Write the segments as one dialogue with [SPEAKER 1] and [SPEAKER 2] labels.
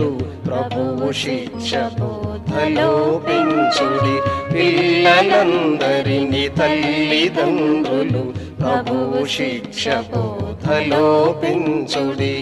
[SPEAKER 1] తల్లిదండ్రులు ప్రభువు శిక్ష బోధలో పెంచుడి పిల్లలందరినీ తల్లిదండ్రులు ప్రభువు శిక్ష బోధలో పెంచుడి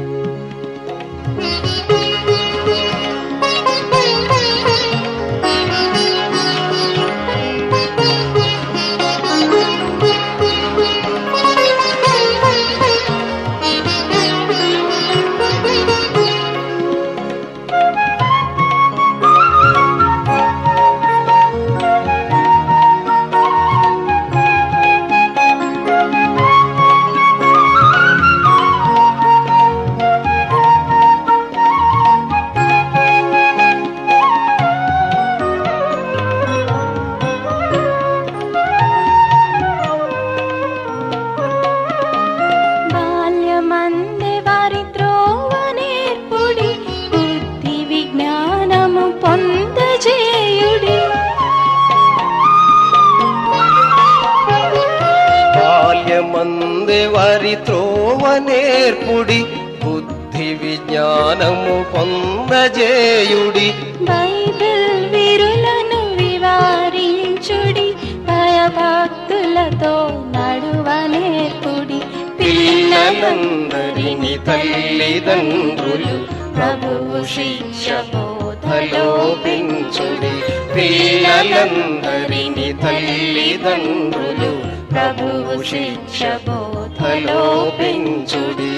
[SPEAKER 2] బాల్యమందే వారి త్రోవ నేర్పుడి బుద్ధి విజ్ఞానము పొందజేయుడి
[SPEAKER 1] బాల్యమందే వారి త్రోవ నేర్పుడి బుద్ధి విజ్ఞానము పొందజేయుడి
[SPEAKER 2] బైబిల్ విరులను వివారించుడి భయభక్తులతో నడువ నేర్పుడి
[SPEAKER 1] పిల్లలందరినీ తల్లిదండ్రులు ప్రభువు శిక్ష బోధలో పెంచుడి పిల్లలందరినీ తల్లిదండ్రులు ప్రభువు శిక్ష బోధలో పెంచుడి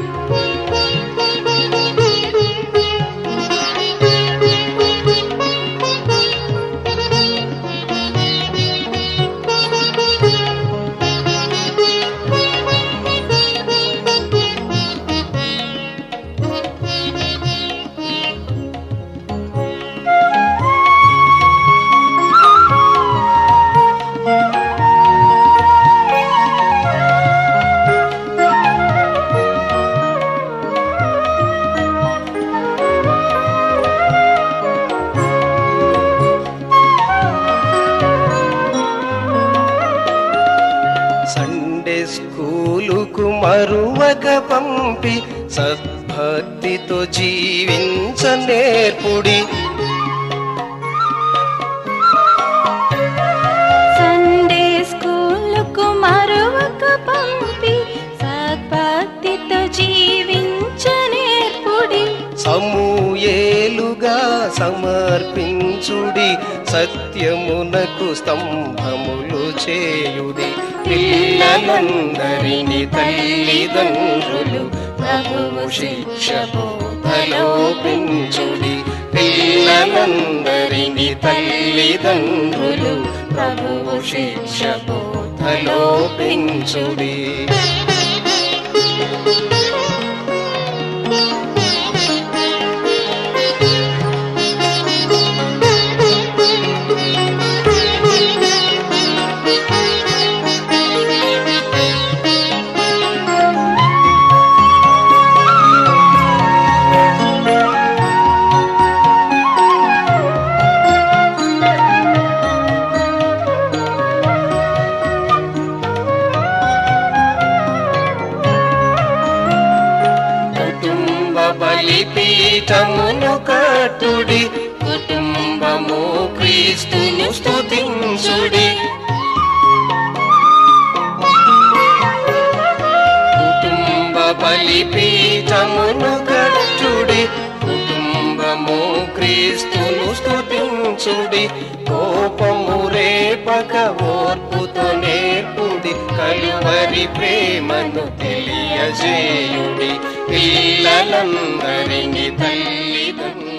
[SPEAKER 1] సండే స్కూలుకు మరువక పంపి సద్భక్తితో జీవించ నేర్పుడి
[SPEAKER 2] సండే స్కూలుకు మరొక పంపి సద్భక్తితో జీవించ నేర్పుడి
[SPEAKER 1] సమూయేలుగా సమర్పించుడి సత్యమునకు స్తంభములు చేయుడి పిల్లలందరినీ తల్లిదండ్రులు ప్రభువు శిక్ష బోధలో పెంచుడి పిల్లలందరినీ తల్లిదండ్రులు ప్రభువు శిక్ష బోధలో పెంచుడి కుటుంబ బలిపీఠమును కట్టుడి కుటుంబము క్రీస్తును స్తుతించుడి కుటుంబ బలిపీఠమును కట్టుడి కుటుంబము క్రీస్తును స్తుతించుడి కోపము రేపక ఓర్పుతో నేర్పుడి కలువరి ప్రేమను తెలియజేయుడి పిల్లలందరినీ తల్లిదండ్రులు